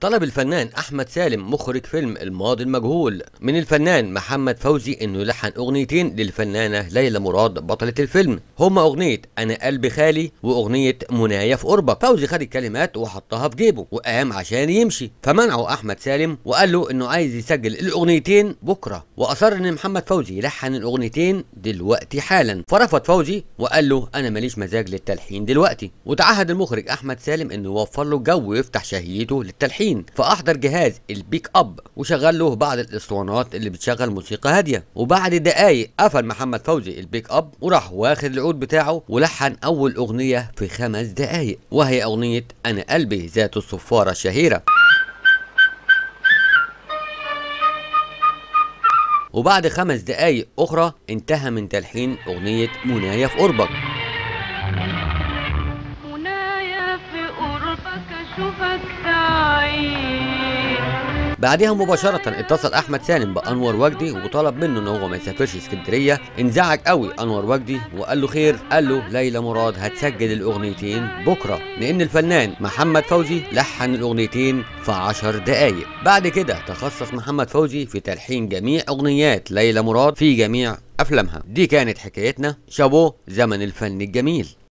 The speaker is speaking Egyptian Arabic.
طلب الفنان احمد سالم مخرج فيلم الماضي المجهول من الفنان محمد فوزي انه يلحن اغنيتين للفنانه ليلى مراد بطله الفيلم هما اغنيه انا قلبي خالي واغنيه منايا في قربك فوزي خد الكلمات وحطها في جيبه وقام عشان يمشي فمنعه احمد سالم وقال له انه عايز يسجل الاغنيتين بكره واصر ان محمد فوزي يلحن الاغنيتين دلوقتي حالا فرفض فوزي وقال له انا ماليش مزاج للتلحين دلوقتي وتعهد المخرج احمد سالم انه يوفر له جو ويفتح شهيته للتلحين فاحضر جهاز البيك اب وشغل له بعض الاسطوانات اللي بتشغل موسيقى هاديه وبعد دقايق قفل محمد فوزي البيك اب وراح واخد العود بتاعه ولحن اول اغنيه في خمس دقايق وهي اغنيه انا قلبي ذات الصفاره الشهيره وبعد خمس دقايق أخرى انتهى من تلحين أغنية منايا في قربك منايا في قربك اشوفك سعيد بعدها مباشرة اتصل أحمد سالم بأنور وجدي وطلب منه إن هو ما يسافرش اسكندرية انزعج قوي أنور وجدي وقال له خير قال له ليلى مراد هتسجل الأغنيتين بكرة لأن الفنان محمد فوزي لحن الأغنيتين في عشر دقايق بعد كده تخصص محمد فوزي في تلحين جميع أغنيات ليلى مراد في جميع أفلامها دي كانت حكايتنا شابوه زمن الفن الجميل